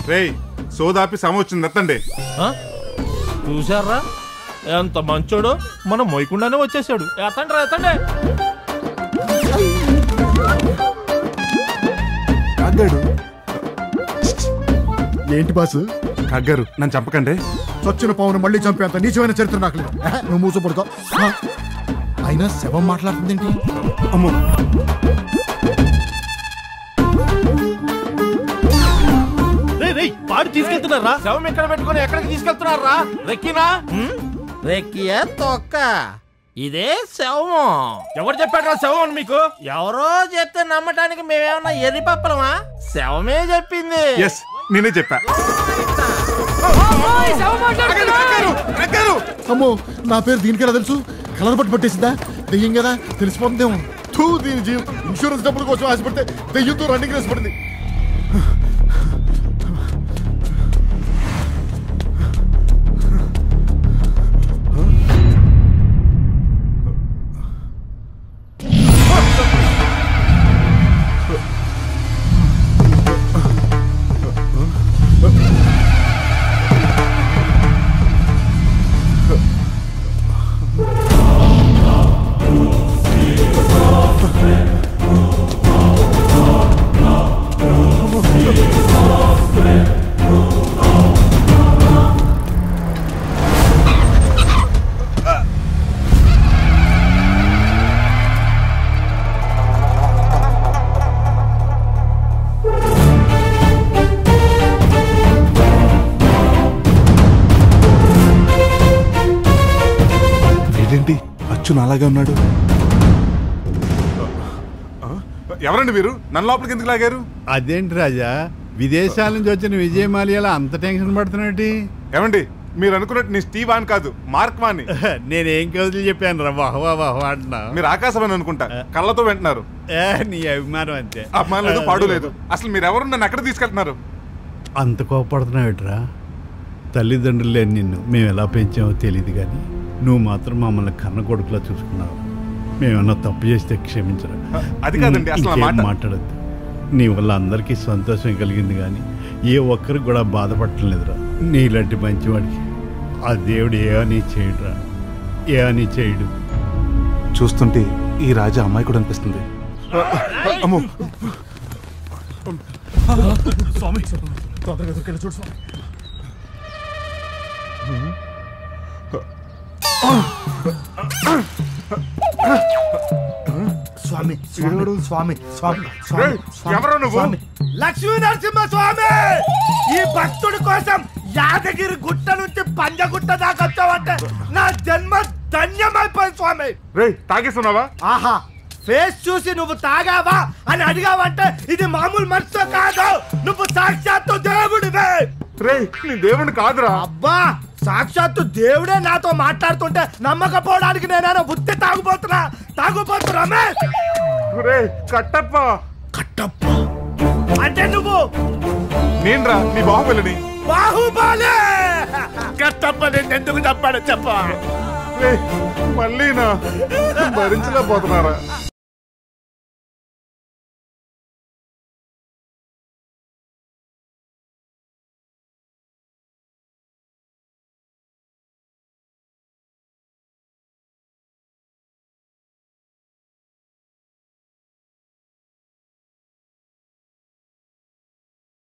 రేయ్ సోదాపి సమ వచ్చింది ఎత్తండి ఆ? చూశారా ఎంత మంచోడు మనం మొయ్యకుండానే వచ్చేసాడు ఎత్తండి రా ఎత్తండి కగ్గాడు ఏంటి బాసు కగ్గారు నన్ను చంపకండి చచ్చిన పావును మళ్ళీ చంపేంత నీచమైన చరిత్ర నాకు లేదు ఆహా, నువ్వు మూసపడుకో ఆ, అయినా శవం మాట్లాడుతుందేంటి అమ్మో రేయ్, రేయ్, వాడు తీసుకెళ్తున్నారా శవం ఎక్కడ పెట్టుకొని ఎక్కడికి తీసుకెళ్తున్నారా రెక్కినా రెక్కియా తొక్క ఇదే శవం ఎవరు చెప్పాడు శవం అని మీకు ఎవరో చెప్తే నమ్మటానికి మేమేమన్నా ఎర్రి పప్పలమా శవమే చెప్పింది ఎస్ నేనే చెప్పా అమ్మో నా పేరు దీనికెలా తెలుసు కలర్ పట్టు పట్టేసిందా దెయ్యం కదా తెలిసిపోతుందేమో తూ దీని జీవం ఇన్సూరెన్స్ డబ్బుల కోసం ఆశపడితే దెయ్యంతో రన్నింగ్ రేస్ పడింది ఏంటి అచ్చు నాలాగే ఉన్నాడు ఆ? ఎవరండి మీరు నన్ను లోపలికి ఎందుకు లాగారు అదేంటి రాజా విదేశాల నుంచి వచ్చిన విజయమాల్యాల అంత టెన్షన్ పడుతున్నట్టి ఏమండి మీరు అనుకున్నట్టు నీ స్టీవ్ వాన్ కాదు మార్క్ వాణ్ణి నేనేం కవితలు చెప్పాను రా వాహ్ వాహ్ వాహ్ అంటున్నా మీరు ఆకాశవాణి అనుకుంటా కళ్ళతో వింటున్నారు ఏ, నీ అభిమానం అంతే అభిమానం లేదు పాడు లేదు అసలు మీరు ఎవరు నన్ను ఎక్కడ తీసుకెళ్తున్నారు అంత కోపడుతున్నావుట్రా తల్లిదండ్రులు లేని నిన్ను మేము ఎలా పెంచామో తెలియదు కానీ నువ్వు మాత్రం మమ్మల్ని కన్న కొడుకులా చూసుకున్నావు మేమన్నా తప్పు చేస్తే క్షమించరా అది కాదండి, అసలు ఆ ఇంకేం మాట- మాట్లాడద్దు నీ వల్ల అందరికీ సంతోషం కలిగింది కానీ ఏ ఒక్కరికి కూడా బాధపడటం లేదురా నీలాంటి మంచివాడికి ఆ దేవుడు ఏ అని చేయడురా ఏ అని చేయడు చూస్తుంటే ఈ రాజా అమ్మాయి కూడా అనిపిస్తుంది అమ్మో తొందరగా దొరికేలా చూడు స్వామి. స్వామి స్వామి స్వామి స్వామి రేయ్, ఎవరు నువ్వు లక్ష్మీ నరసింహ స్వామి ఈ భక్తుడి కోసం యాదగిరి గుట్ట నుంచి పంజగుట్ట దాకా వచ్చావంటే నా జన్మ ధన్యమైపోయింది స్వామి రే తాగేస్తున్నావా ఆహా ఫేస్ చూసి నువ్వు తాగావా అని అడిగావంటే ఇది మామూలు మనిషితో కాదు నువ్వు సాక్షాత్తు దేవుడివే రే నీ దేవుని కాదురా అబ్బా సాక్షాత్తు దేవుడే నాతో మాట్లాడుతుంటే నమ్మకపోవడానికి నేనేనా ఉత్తి తాగుపోతున్నా తాగుపోతు రమేష్ రే కట్టప్ప కట్టప్ప అంటే నువ్వు నేనురా నీ బాహుబలిని బాహుబలి కట్టప్ప నేను ఎందుకు చెప్పాడు చెప్ప రే మళ్ళీనా భరించలేకపోతున్నారా